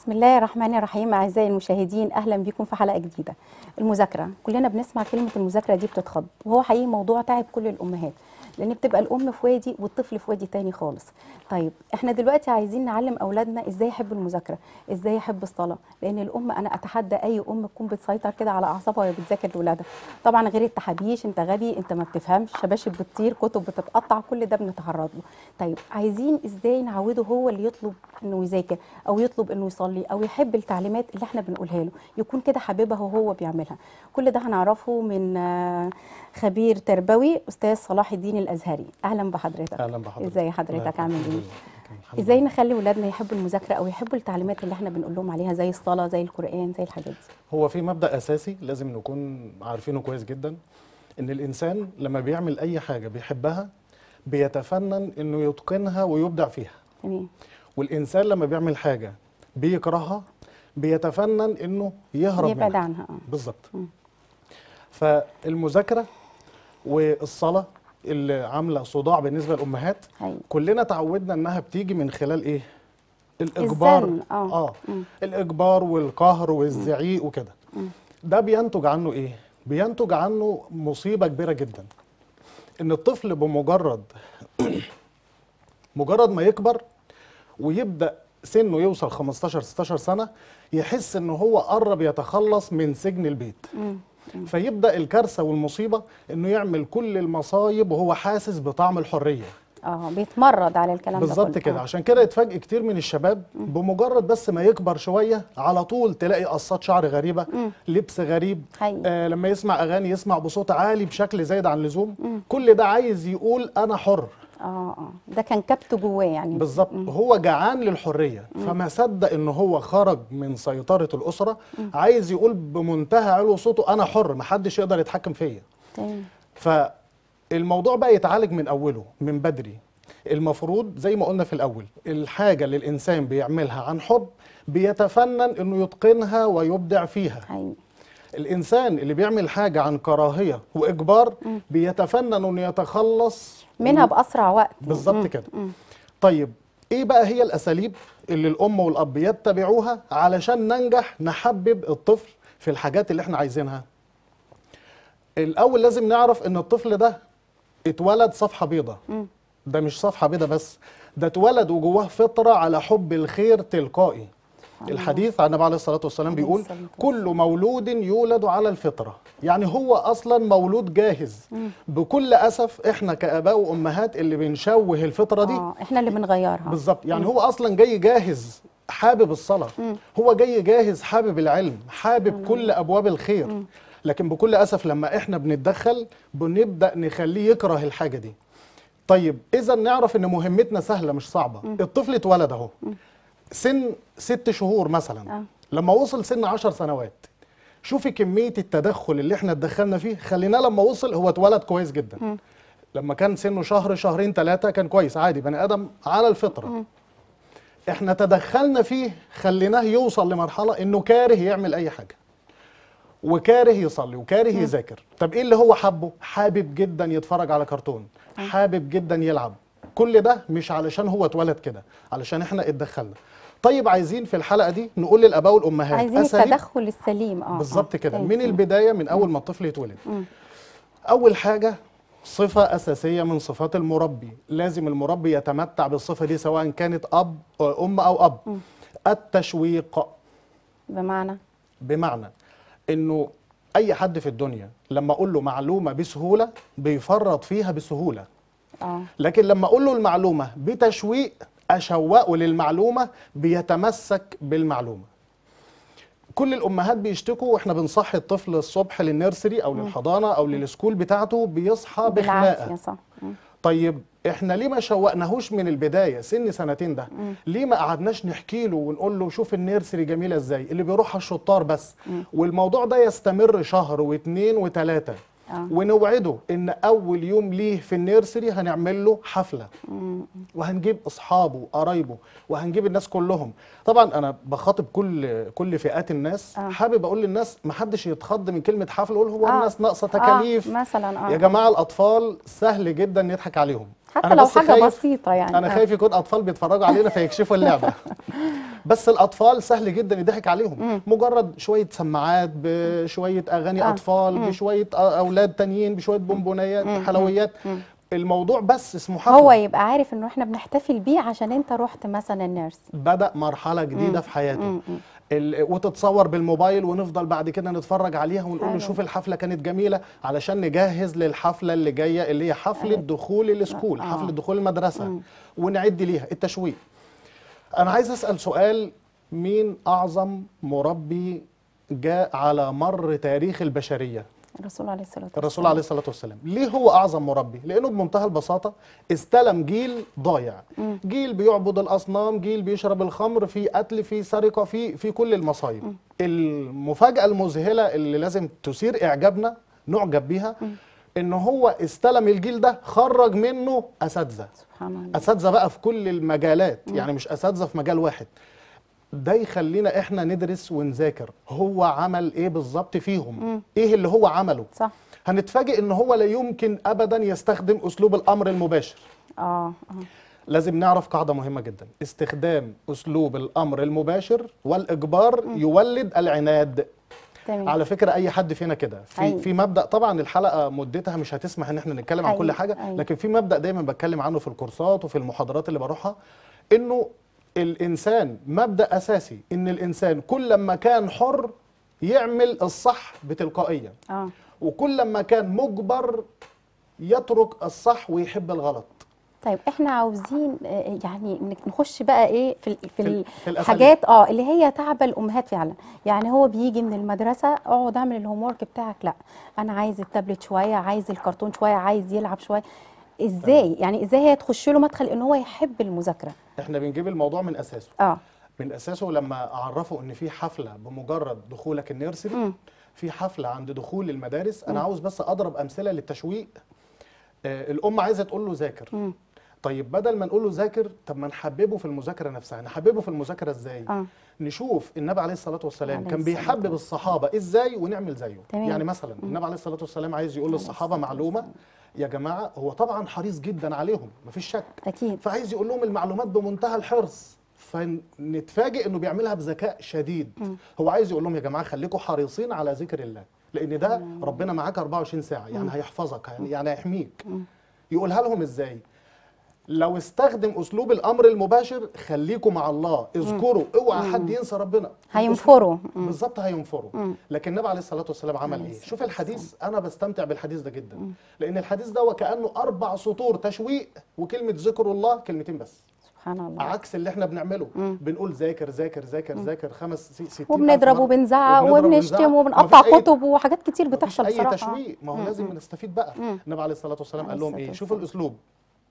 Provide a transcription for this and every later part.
بسم الله الرحمن الرحيم اعزائي المشاهدين اهلا بكم في حلقه جديده المذاكره كلنا بنسمع كلمه المذاكره دي بتتخض وهو حقيقي موضوع تعب كل الامهات لان بتبقى الام في وادي والطفل في وادي تاني خالص طيب احنا دلوقتي عايزين نعلم اولادنا ازاي يحبوا المذاكره ازاي يحب الصلاه لان الام انا اتحدى اي ام تكون بتسيطر كده على اعصابها وهي بتذاكر لاولادها طبعا غير التحابيش انت غبي انت ما بتفهمش شباشب بتطير كتب بتتقطع كل ده بنتعرض له طيب عايزين ازاي نعوده هو اللي يطلب انه يذاكر او يطلب انه يصلي او يحب التعليمات اللي احنا بنقولها له يكون كده حاببها وهو بيعملها كل ده هنعرفه من آه، خبير تربوي استاذ صلاح الدين الازهري اهلا بحضرتك اهلا بحضرتك ازاي حضرتك عامل الحمد ايه لله. الحمد ازاي لله. نخلي ولادنا يحبوا المذاكره او يحبوا التعليمات اللي احنا بنقول لهم عليها زي الصلاه زي القران زي الحاجات دي هو في مبدا اساسي لازم نكون عارفينه كويس جدا ان الانسان لما بيعمل اي حاجه بيحبها بيتفنن انه يتقنها ويبدع فيها تمام والانسان لما بيعمل حاجه بيكرهها بيتفنن انه يهرب يبعد منها عنها اه بالظبط مم. فالمذاكره والصلاه اللي عامله صداع بالنسبه للامهات حقيقي كلنا تعودنا انها بتيجي من خلال ايه الاجبار الزن، آه. اه مم. الاجبار والقهر والزعيق وكده مم. ده بينتج عنه ايه بينتج عنه مصيبه كبيره جدا ان الطفل بمجرد مجرد ما يكبر ويبدا سنه يوصل 15 16 سنه يحس ان هو قرب يتخلص من سجن البيت مم. فيبدا الكارثه والمصيبه انه يعمل كل المصايب وهو حاسس بطعم الحريه اه بيتمرد على الكلام ده بالظبط كله. كده آه. عشان كده يتفاجئ كتير من الشباب بمجرد بس ما يكبر شويه على طول تلاقي قصات شعر غريبه لبس غريب حقيقي. آه لما يسمع اغاني يسمع بصوت عالي بشكل زايد عن اللزوم كل ده عايز يقول انا حر اه اه ده كان كبت جواه يعني بالظبط هو جعان للحريه فما صدق ان هو خرج من سيطره الاسره عايز يقول بمنتهى علو صوته انا حر محدش يقدر يتحكم فيا تمام فالموضوع بقى يتعالج من اوله من بدري المفروض زي ما قلنا في الاول الحاجه اللي الانسان بيعملها عن حب بيتفنن انه يتقنها ويبدع فيها حقيقي الانسان اللي بيعمل حاجه عن كراهيه واجبار بيتفنن انه يتخلص منها باسرع وقت بالظبط كده طيب ايه بقى هي الاساليب اللي الام والاب يتبعوها علشان ننجح نحبب الطفل في الحاجات اللي احنا عايزينها الاول لازم نعرف ان الطفل ده اتولد صفحه بيضة ده مش صفحه بيضة بس ده اتولد وجواه فطره على حب الخير تلقائي الحديث عن النبي عليه الصلاه والسلام عليه بيقول الصلاة والسلام. كل مولود يولد على الفطره يعني هو اصلا مولود جاهز بكل اسف احنا كاباء وامهات اللي بنشوه الفطره دي اه احنا اللي بنغيرها بالظبط يعني هو اصلا جاي جاهز حابب الصلاه هو جاي جاهز حابب العلم حابب كل ابواب الخير لكن بكل اسف لما احنا بنتدخل بنبدا نخليه يكره الحاجه دي طيب اذا نعرف ان مهمتنا سهله مش صعبه الطفل اتولد اهو سن ست شهور مثلا آه. لما وصل سن عشر سنوات شوفي كميه التدخل اللي احنا اتدخلنا فيه خليناه لما وصل هو اتولد كويس جدا لما كان سنه شهر شهرين ثلاثة كان كويس عادي بني آدم على الفطرة احنا تدخلنا فيه خليناه يوصل لمرحلة انه كاره يعمل اي حاجة وكاره يصلي وكاره يذاكر طب ايه اللي هو حبه حابب جدا يتفرج على كرتون حابب جدا يلعب كل ده مش علشان هو اتولد كده علشان احنا اتدخلنا طيب عايزين في الحلقة دي نقول للآباء والأمهات عايزين أساليب التدخل السليم اه بالظبط آه. كده تمام. من البدايه من اول ما الطفل يتولد اول حاجه صفه اساسيه من صفات المربي لازم المربي يتمتع بالصفه دي سواء كانت اب أو ام او اب التشويق بمعنى بمعنى انه اي حد في الدنيا لما اقول له معلومه بسهوله بيفرط فيها بسهوله اه لكن لما اقول له المعلومه بتشويق اشوقه للمعلومه بيتمسك بالمعلومه كل الامهات بيشتكوا واحنا بنصحي الطفل الصبح للنيرسري او للحضانه او للسكول بتاعته بيصحى بالعافيه بخناقه صح مم. طيب احنا ليه ما شوقناهوش من البدايه سن سنتين ده ليه ما قعدناش نحكي له ونقول له شوف النيرسري جميله ازاي اللي بيروحها الشطار بس والموضوع ده يستمر شهر واثنين وثلاثه آه. ونوعده ان اول يوم ليه في النيرسري هنعمل له حفله وهنجيب اصحابه وقرايبه وهنجيب الناس كلهم طبعا انا بخاطب كل كل فئات الناس آه. حابب اقول للناس ما حدش يتخض من كلمه حفله يقول هو آه. الناس ناقصه آه، تكاليف مثلا اه يا جماعه الاطفال سهل جدا نضحك عليهم حتى أنا لو بس حاجه خايف- بسيطه يعني انا آه. خايف يكون اطفال بيتفرجوا علينا فيكشفوا اللعبه بس الاطفال سهل جدا يضحك عليهم مجرد شويه سماعات بشويه اغاني آه. اطفال بشويه أ- اولاد تانيين بشويه بونبونيات حلويات الموضوع بس اسمه حفله هو يبقى عارف انه احنا بنحتفل بيه عشان انت رحت مثلا النيرس بدا مرحله جديده في حياته ال- وتتصور بالموبايل ونفضل بعد كده نتفرج عليها ونقول له حلو. شوف الحفله كانت جميله علشان نجهز للحفله اللي جايه اللي هي حفله دخول السكول آه. حفله دخول المدرسه ونعد ليها التشويق انا عايز اسال سؤال مين اعظم مربي جاء على مر تاريخ البشريه الرسول عليه الصلاه والسلام الرسول عليه الصلاه والسلام ليه هو اعظم مربي لانه بمنتهى البساطه استلم جيل ضايع جيل بيعبد الاصنام جيل بيشرب الخمر في قتل في سرقه في في كل المصايب المفاجاه المذهله اللي لازم تثير اعجابنا نعجب بيها ان هو استلم الجيل ده خرج منه اساتذه سبحان الله اساتذه بقى في كل المجالات يعني مش اساتذه في مجال واحد ده يخلينا احنا ندرس ونذاكر هو عمل ايه بالظبط فيهم ايه اللي هو عمله صح هنتفاجئ ان هو لا يمكن ابدا يستخدم اسلوب الامر المباشر اه اه لازم نعرف قاعده مهمه جدا استخدام اسلوب الامر المباشر والاجبار يولد العناد تمام على فكره اي حد فينا كده في أيوة. في مبدا طبعا الحلقه مدتها مش هتسمح ان احنا نتكلم عن كل أيوة، حاجه أيوة. لكن في مبدا دايما بتكلم عنه في الكورسات وفي المحاضرات اللي بروحها انه الانسان مبدا اساسي ان الانسان كل ما كان حر يعمل الصح بتلقائيه اه وكل ما كان مجبر يترك الصح ويحب الغلط طيب احنا عاوزين آه، يعني نك- نخش بقى ايه في ال- في, في ال- ال- في الأساليب. الحاجات اه اللي هي تعب الامهات فعلا يعني هو بيجي من المدرسه اقعد اعمل الهوم ورك بتاعك لا انا عايز التابلت شويه عايز الكرتون شويه عايز يلعب شويه ازاي يعني ازاي هي تخش له مدخل ان هو يحب المذاكره احنا بنجيب الموضوع من اساسه اه من اساسه لما اعرفه ان في حفله بمجرد دخولك النيرسري في حفله عند دخول المدارس انا عاوز بس اضرب امثله للتشويق آه الام عايزه تقول له ذاكر طيب بدل ما نقول له ذاكر طب ما نحببه في المذاكره نفسها نحببه في المذاكره ازاي اه نشوف النبي عليه الصلاه والسلام عليه كان الصلاة بيحبب الصحابه ازاي ونعمل زيه تمام. يعني مثلا النبي عليه الصلاه والسلام عايز يقول عليه للصحابه الصلاة معلومه يا جماعه هو طبعا حريص جدا عليهم مفيش شك اكيد فعايز يقول لهم المعلومات بمنتهى الحرص فنتفاجئ انه بيعملها بذكاء شديد هو عايز يقول لهم يا جماعه خليكم حريصين على ذكر الله لان ده ربنا معاك 24 ساعه يعني هيحفظك يعني يعني هيحميك يقولها لهم ازاي لو استخدم اسلوب الامر المباشر خليكم مع الله اذكروا اوعى حد ينسى ربنا هينفروا مم. بالظبط هينفروا لكن النبي عليه الصلاه والسلام عمل عليه ايه الصلاة شوف الحديث انا بستمتع بالحديث ده جدا لان الحديث ده وكانه اربع سطور تشويق وكلمه ذكر الله كلمتين بس سبحان الله عكس اللي احنا بنعمله بنقول ذاكر ذاكر ذاكر ذاكر خمس س- ستين وبنضرب ألف مرة. وبنزعق وبنضرب وبنشتم ونزعق. وبنقطع مفيش أي- كتب وحاجات كتير مفيش بتحصل اي بصراحه تشويق ما هو لازم نستفيد بقى النبي عليه الصلاه والسلام عليه قال لهم الصلاة ايه شوفوا والسلام. الاسلوب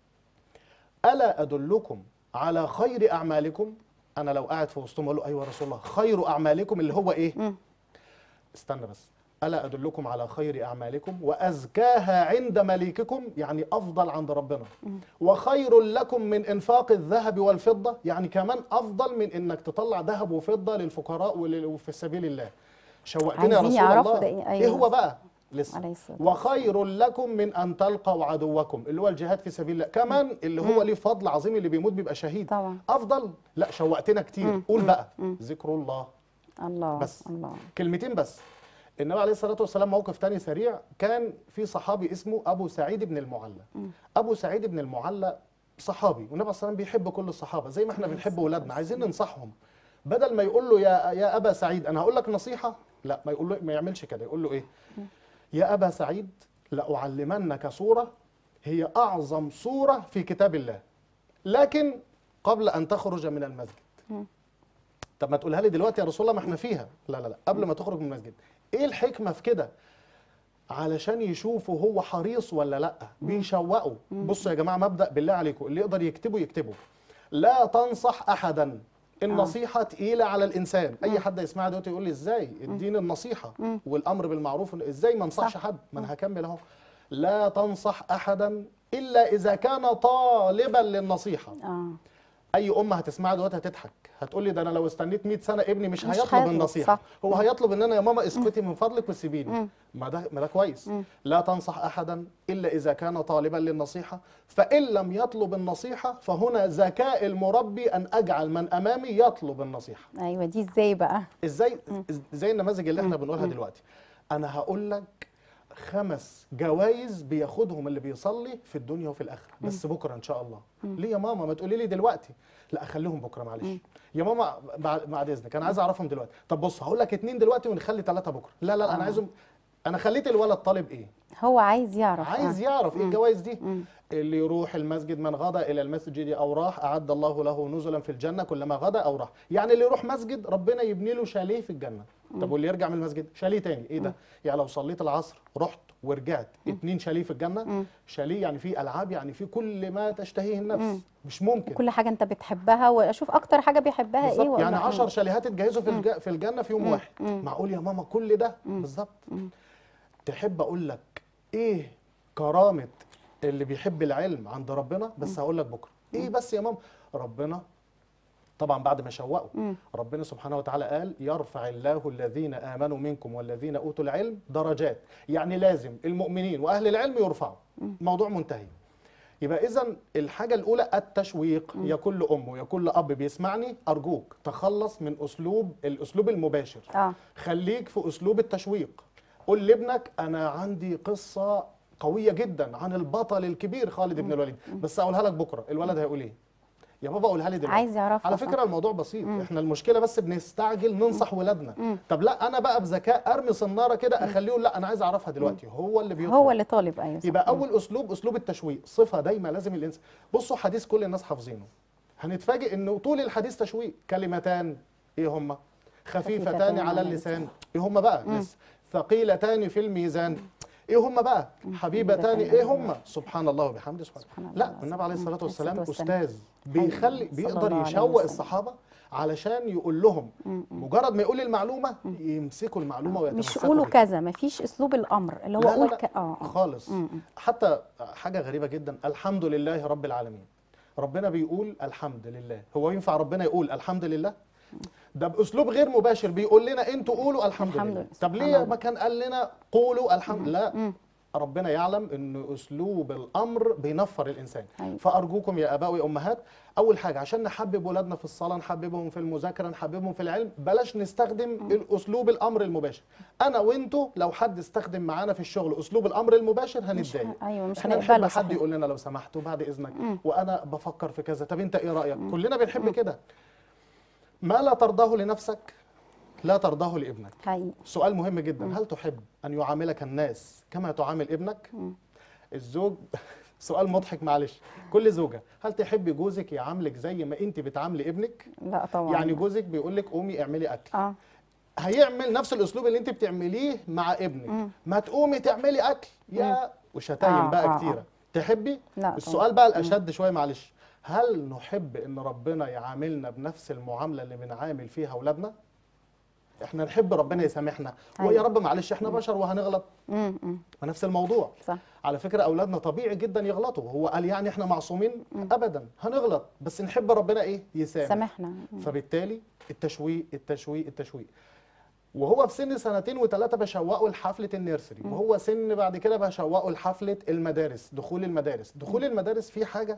الا ادلكم على خير اعمالكم انا لو قاعد في وسطهم اقول له ايوه يا رسول الله خير اعمالكم اللي هو ايه استنى بس الا ادلكم على خير اعمالكم وازكاها عند مليككم يعني افضل عند ربنا وخير لكم من انفاق الذهب والفضه يعني كمان افضل من انك تطلع ذهب وفضه للفقراء ولل- وفي سبيل الله شوقتني يا عايزين رسول يعرفوا الله ده إيه؟ ايه أيوة. هو بقى لسه عليه الصلاة وخير لكم من ان تلقوا عدوكم اللي هو الجهاد في سبيل الله كمان اللي هو ليه فضل عظيم اللي بيموت بيبقى شهيد طبعا. افضل لا شوقتنا كتير قول بقى ذكر الله الله بس. الله كلمتين بس النبي عليه الصلاه والسلام موقف تاني سريع كان في صحابي اسمه ابو سعيد بن المعلى ابو سعيد بن المعلى صحابي والنبي عليه الصلاه والسلام بيحب كل الصحابه زي ما احنا بنحب اولادنا عايزين ننصحهم بدل ما يقول له يا يا ابا سعيد انا هقول لك نصيحه لا ما يقول له ما يعملش كده يقول له ايه يا ابا سعيد لاعلمنك سوره هي اعظم سوره في كتاب الله لكن قبل ان تخرج من المسجد طب ما تقولها لي دلوقتي يا رسول الله ما احنا فيها لا لا لا قبل ما تخرج من المسجد ايه الحكمه في كده علشان يشوفوا هو حريص ولا لا بيشوقوا بصوا يا جماعه مبدا بالله عليكم اللي يقدر يكتبه يكتبه لا تنصح احدا النصيحه تقيله على الانسان اي حد يسمعها دلوقتي يقول لي ازاي الدين النصيحه والامر بالمعروف ازاي ما انصحش حد ما انا هكمل اهو لا تنصح احدا الا اذا كان طالبا للنصيحه اه اي ام هتسمعها دلوقتي هتضحك هتقول لي ده انا لو استنيت 100 سنه ابني مش, مش هيطلب هيطلب، النصيحه صح. هو هيطلب ان انا يا ماما اسكتي من فضلك وسيبيني ما ده ما ده كويس لا تنصح احدا الا اذا كان طالبا للنصيحه فان لم يطلب النصيحه فهنا ذكاء المربي ان اجعل من امامي يطلب النصيحه ايوه دي ازاي بقى ازاي زي النماذج اللي احنا بنقولها دلوقتي انا هقول لك خمس جوائز بياخدهم اللي بيصلي في الدنيا وفي الاخره بس بكره ان شاء الله ليه يا ماما ما تقولي لي دلوقتي لا اخليهم بكره معلش يا ماما بعد بعد اذنك انا عايز اعرفهم دلوقتي طب بص هقول لك اتنين دلوقتي ونخلي ثلاثه بكره لا لا, لا انا عايزهم انا خليت الولد طالب ايه هو عايز يعرف عايز آه. يعرف ايه الجوائز دي اللي يروح المسجد من غدا الى المسجد او راح اعد الله له نزلا في الجنه كلما غدا او راح يعني اللي يروح مسجد ربنا يبني له شاليه في الجنه طب واللي يرجع من المسجد شاليه تاني ايه ده يعني لو صليت العصر رحت ورجعت اتنين شاليه في الجنه شاليه يعني فيه العاب يعني فيه كل ما تشتهيه النفس مش ممكن كل حاجه انت بتحبها واشوف اكتر حاجه بيحبها ايه بالظبط وأقول يعني له 10 إيه. شاليهات اتجهزوا في الج- في الجنه في يوم واحد معقول يا ماما كل ده بالظبط تحب اقول لك ايه كرامه اللي بيحب العلم عند ربنا بس هقول لك بكره ايه بس يا ماما ربنا طبعا بعد ما شوقوا ربنا سبحانه وتعالى قال يرفع الله الذين امنوا منكم والذين اوتوا العلم درجات يعني لازم المؤمنين واهل العلم يرفعوا موضوع منتهي يبقى اذا الحاجه الاولى التشويق يا كل ام ويا كل اب بيسمعني ارجوك تخلص من اسلوب الاسلوب المباشر اه خليك في اسلوب التشويق قول لابنك انا عندي قصه قويه جدا عن البطل الكبير خالد بن الوليد بس اقولها لك بكره الولد هيقول ايه يا بابا قولها لي دلوقتي عايز يعرفها على صح. فكره الموضوع بسيط احنا المشكله بس بنستعجل ننصح ولادنا طب لا انا بقى بذكاء ارمي صناره كده اخليه يقول لا انا عايز اعرفها دلوقتي هو اللي بيطلب هو اللي طالب ايوه صح. يبقى اول اسلوب اسلوب التشويق صفه دايما لازم الانسان بصوا حديث كل الناس حافظينه هنتفاجئ انه طول الحديث تشويق كلمتان ايه هما خفيفتان على اللسان ايه هما بقى لسه ثقيلتان في الميزان ايه هما بقى حبيبتان ايه هما سبحان الله وبحمده سبحان سبحان الله الله لا العظيم. النبي عليه الصلاه عليه والسلام الصلاة والسلام. استاذ بيخلي صلى بيقدر الله عليه يشوق وسلم. الصحابه علشان يقول لهم مجرد ما يقول المعلومه يمسكوا المعلومه مش ويتمسكوا قولوا بيها. كذا مفيش اسلوب الامر اللي هو لا لا قول لا ك... اه آه. خالص حتى حاجة غريبة جدا الحمد لله رب العالمين ربنا بيقول الحمد لله هو ينفع ربنا يقول الحمد لله ده بأسلوب غير مباشر بيقول لنا انتوا قولوا الحمد, الحمد لله لله. طب سبحان ليه الله. ما كان قال لنا قولوا الحمد لا ربنا يعلم ان اسلوب الامر بينفر الانسان أيوة. فارجوكم يا اباء وامهات اول حاجه عشان نحبب ولادنا في الصلاه نحببهم في المذاكره نحببهم في العلم بلاش نستخدم الاسلوب الامر المباشر انا وانتوا لو حد استخدم معانا في الشغل اسلوب الامر المباشر هنتضايق ه- أيوة، مش احنا هنقبله نحب حد صحيح. يقول لنا لو سمحت وبعد اذنك وانا بفكر في كذا طب انت ايه رايك كلنا بنحب كده ما لا ترضاه لنفسك لا ترضاه لابنك حقيقي سؤال مهم جدا هل تحب ان يعاملك الناس كما تعامل ابنك الزوج سؤال مضحك معلش كل زوجه هل تحبي جوزك يعاملك زي ما انت بتعاملي ابنك لا طبعا يعني جوزك بيقول لك قومي اعملي اكل اه هيعمل نفس الاسلوب اللي انت بتعمليه مع ابنك ما تقومي تعملي اكل يا وشتايم آه، بقى آه، كتيره آه. تحبي لا السؤال بقى الاشد شويه معلش هل نحب ان ربنا يعاملنا بنفس المعامله اللي بنعامل فيها اولادنا احنا نحب ربنا يسامحنا ويا أيوة. رب معلش احنا بشر وهنغلط امم أمم. ونفس الموضوع صح على فكره اولادنا طبيعي جدا يغلطوا هو قال يعني احنا معصومين ابدا هنغلط بس نحب ربنا ايه يسامح سامحنا فبالتالي التشويق التشويق التشويق وهو في سن سنتين وثلاثه بشوقه لحفله النيرسري وهو سن بعد كده بشوقه لحفله المدارس دخول المدارس دخول المدارس فيه حاجه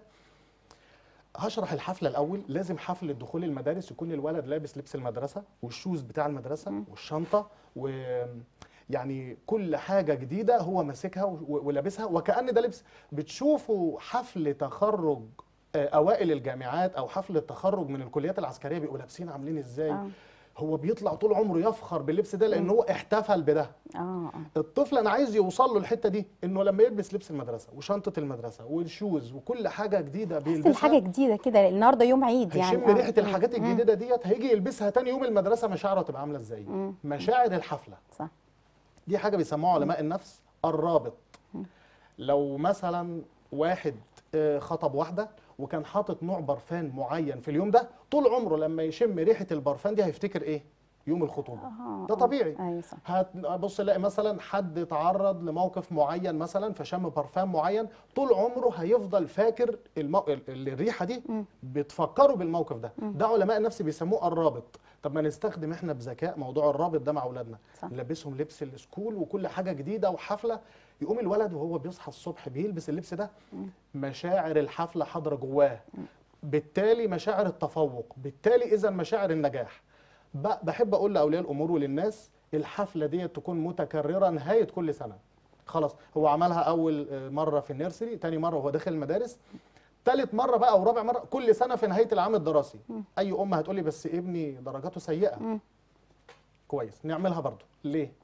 هشرح الحفله الاول لازم حفله دخول المدارس يكون الولد لابس لبس المدرسه والشوز بتاع المدرسه والشنطه و يعني كل حاجه جديده هو ماسكها و- ولابسها وكأن ده لبس بتشوفوا حفل تخرج آه، اوائل الجامعات او حفل التخرج من الكليات العسكريه بيبقوا لابسين عاملين ازاي آه. هو بيطلع طول عمره يفخر باللبس ده لان هو احتفل بده اه اه الطفل انا عايز يوصل له الحته دي انه لما يلبس لبس المدرسه وشنطه المدرسه والشوز وكل حاجه جديده بس بيلبسها الحاجه جديده كده النهارده يوم عيد يعني هيشم آه. ريحه الحاجات الجديده ديت هيجي يلبسها تاني يوم المدرسه مشاعره تبقى عامله ازاي مشاعر الحفله صح دي حاجه بيسموها علماء النفس الرابط لو مثلا واحد آه، خطب واحده وكان حاطط نوع برفان معين في اليوم ده طول عمره لما يشم ريحه البرفان دي هيفتكر ايه يوم الخطوبه آه، ده آه. طبيعي ايوه صح هتبص الاقي مثلا حد تعرض لموقف معين مثلا فشم برفان معين طول عمره هيفضل فاكر المو... ال- ال- الريحه دي بتفكره بالموقف ده ده علماء النفس بيسموه الرابط طب ما نستخدم احنا بذكاء موضوع الرابط ده مع اولادنا صح. نلبسهم لبس السكول وكل حاجه جديده وحفله يقوم الولد وهو بيصحى الصبح بيلبس اللبس ده مشاعر الحفله حاضره جواه بالتالي مشاعر التفوق بالتالي اذا مشاعر النجاح ب- بحب اقول لاولياء الامور وللناس الحفله دي تكون متكرره نهايه كل سنه خلاص هو عملها اول آه، مره في النيرسري تاني مره وهو داخل المدارس تالت مره بقى او رابع مره كل سنه في نهايه العام الدراسي اي ام هتقول لي بس ابني درجاته سيئه كويس نعملها برضو ليه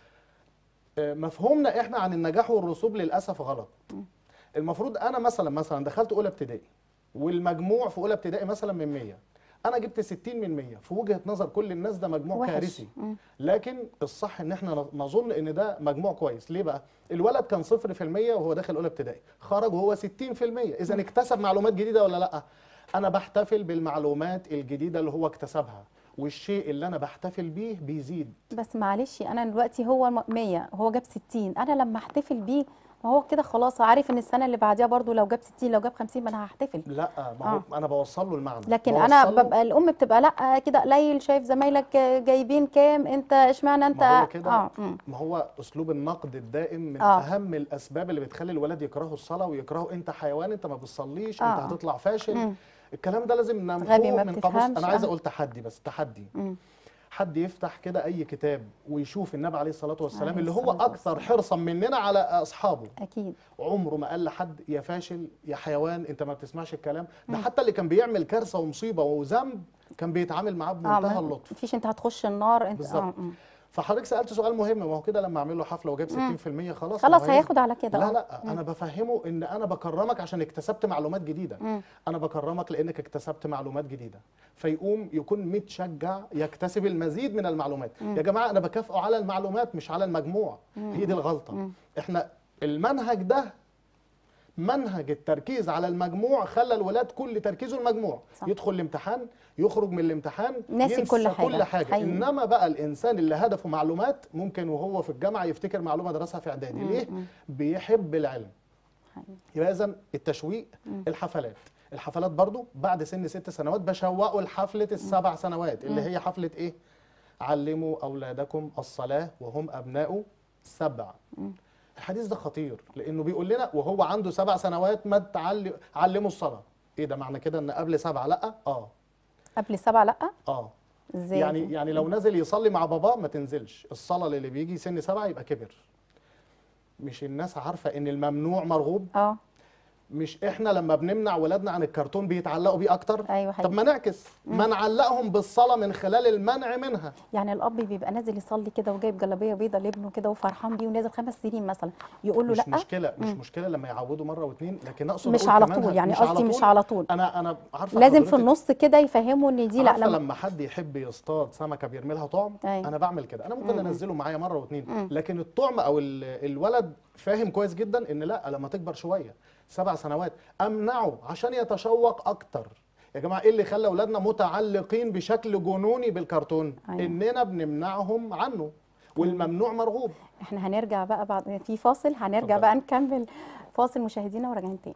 آه، مفهومنا احنا عن النجاح والرسوب للاسف غلط المفروض انا مثلا مثلا دخلت اولى ابتدائي والمجموع في اولى ابتدائي مثلا من 100 انا جبت 60 من 100 في وجهه نظر كل الناس ده مجموع وحش. كارثي مم. لكن الصح ان احنا نظن ان ده مجموع كويس ليه بقى الولد كان 0% وهو داخل اولى ابتدائي خرج وهو 60% اذا اكتسب معلومات جديده ولا لا انا بحتفل بالمعلومات الجديده اللي هو اكتسبها والشيء اللي انا بحتفل بيه بيزيد بس معلش انا دلوقتي هو م- 100 هو جاب 60 انا لما احتفل بيه ما هو كده خلاص عارف ان السنه اللي بعديها برضو لو جاب 60 لو جاب 50 ما انا هحتفل لا ما هو آه. انا بوصل له المعنى لكن انا بوصل له- ببقى الام بتبقى لا كده قليل شايف زمايلك جايبين كام انت اشمعنى انت ما هو كده اه مم. ما هو اسلوب النقد الدائم من آه. اهم الاسباب اللي بتخلي الولد يكرهوا الصلاه ويكرهوا انت حيوان انت ما بتصليش آه. انت هتطلع فاشل مم. الكلام ده لازم غبي نمحوه ما من قاموس بتفهمش، انا عايز آه. اقول تحدي بس تحدي مم. حد يفتح كده اي كتاب ويشوف النبي عليه الصلاه والسلام عليه اللي هو الصلاة اكثر والسلام. حرصا مننا على اصحابه اكيد عمره ما قال لحد يا فاشل يا حيوان انت ما بتسمعش الكلام ده حتى اللي كان بيعمل كارثه ومصيبه وذنب كان بيتعامل معاه اه بمنتهى ما اللطف فيش انت هتخش النار انت بالظبط. اه مم. فحضرتك سالت سؤال مهم ما هو كده لما اعمل له حفله وجاب 60% خلاص خلاص هو هيجي. هياخد على كده لا آه. لا انا بفهمه ان انا بكرمك عشان اكتسبت معلومات جديده مم. انا بكرمك لانك اكتسبت معلومات جديده فيقوم يكون متشجع يكتسب المزيد من المعلومات يا جماعه انا بكافئه على المعلومات مش على المجموع هي دي الغلطه احنا المنهج ده منهج التركيز على المجموع خلى الولاد كل تركيزه المجموع صح. يدخل الامتحان يخرج من الامتحان ناسي ينسى كل حاجة. كل حاجه حقيقي. انما بقى الانسان اللي هدفه معلومات ممكن وهو في الجامعه يفتكر معلومه درسها في اعدادي ليه بيحب العلم حقيقي. يبقى اذا التشويق الحفلات الحفلات برضو بعد سن ست سنوات بشوقوا لحفله السبع سنوات اللي هي حفله ايه علموا اولادكم الصلاه وهم ابناء سبع الحديث ده خطير لانه بيقول لنا وهو عنده سبع سنوات ما تعلم علموا الصلاه ايه ده معنى كده ان قبل سبعه لا اه قبل سبعة لا اه ازاي يعني يعني لو نزل يصلي مع باباه ما تنزلش الصلاه اللي بيجي سن سبعه يبقى كبر مش الناس عارفه ان الممنوع مرغوب اه مش احنا لما بنمنع ولادنا عن الكرتون بيتعلقوا بيه اكتر ايوه طب حقيقي ما نعكس ما نعلقهم بالصلاه من خلال المنع منها يعني الاب بيبقى نازل يصلي كده وجايب جلابيه بيضه لابنه كده وفرحان بيه ونازل خمس سنين مثلا يقول له مش لا مشكله مش مشكله لما يعودوا مره واثنين لكن اقصد مش أقول على كمان طول ه- يعني مش قصدي مش طول. على طول انا انا عارفه لازم في حضرتك- النص كده يفهموا ان دي لا عارفه لما لما حد يحب يصطاد سمكه بيرمي لها طعم أيوة. انا بعمل كده انا ممكن انزله معايا مره واثنين لكن الطعم او ال- الولد فاهم كويس جدا ان لا لما تكبر شويه سبع سنوات امنعه عشان يتشوق اكتر يا جماعه ايه اللي خلى اولادنا متعلقين بشكل جنوني بالكرتون أيوة. اننا بنمنعهم عنه والممنوع مرغوب احنا هنرجع بقى بعد في فاصل هنرجع اتفضل. بقى نكمل فاصل مشاهدينا وراجعين تاني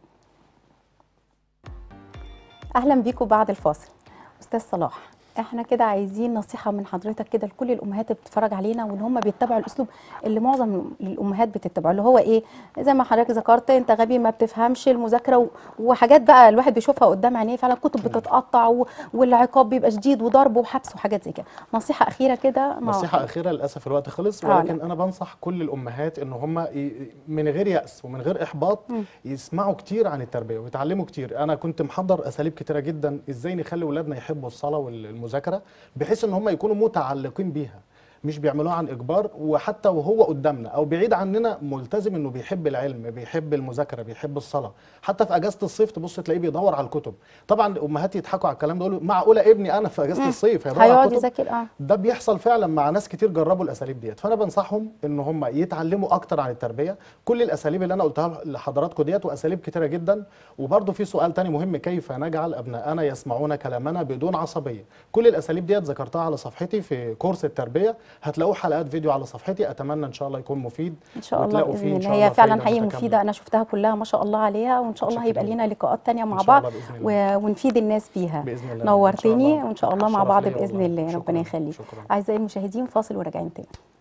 اهلا بيكم بعد الفاصل استاذ صلاح احنا كده عايزين نصيحه من حضرتك كده لكل الامهات اللي بتتفرج علينا وان هم بيتبعوا الاسلوب اللي معظم الامهات بتتبعه اللي هو ايه زي ما حضرتك ذكرت انت غبي ما بتفهمش المذاكره و- وحاجات بقى الواحد بيشوفها قدام عينيه فعلا كتب بتتقطع و- والعقاب بيبقى شديد وضرب وحبس وحاجات زي كده نصيحه اخيره كده ما- نصيحة أخيرة للأسف الوقت خلص آه، ولكن أنا بنصح كل الأمهات إن هم ي- من غير يأس ومن غير إحباط يسمعوا كتير عن التربية ويتعلموا كتير أنا كنت محضر أساليب كتيرة جدا إزاي نخلي أولادنا يحبوا الصلاة والمذاكرة بحيث إن هم يكونوا متعلقين بيها مش بيعملوها عن اجبار وحتى وهو قدامنا او بعيد عننا ملتزم انه بيحب العلم بيحب المذاكره بيحب الصلاه حتى في اجازه الصيف تبص تلاقيه بيدور على الكتب طبعا امهات يضحكوا على الكلام ده يقولوا معقوله ابني انا في اجازه الصيف هيدور على هيقعد الكتب يذاكر اه ده بيحصل فعلا مع ناس كتير جربوا الاساليب ديت فانا بنصحهم ان هم يتعلموا اكتر عن التربيه كل الاساليب اللي انا قلتها لحضراتكم ديت واساليب كتيره جدا وبرده في سؤال تاني مهم كيف نجعل ابنائنا يسمعون كلامنا بدون عصبيه كل الاساليب ديت ذكرتها على صفحتي في كورس التربيه هتلاقوا حلقات فيديو على صفحتي اتمنى ان شاء الله يكون مفيد ان شاء الله وتلاقوا باذن فيه إن الله شاء هي الله فعلا فايدة حقيقي متكاملة. مفيده انا شفتها كلها ما شاء الله عليها وان شاء الله هيبقى متشكرين. لينا لقاءات تانية مع إن شاء بعض الله بإذن الله. و... ونفيد الناس فيها باذن الله نورتني إن شاء الله. وان شاء الله مع شرف بعض ليا باذن والله. الله شكراً. ربنا يخليك شكراً. اعزائي المشاهدين فاصل وراجعين تاني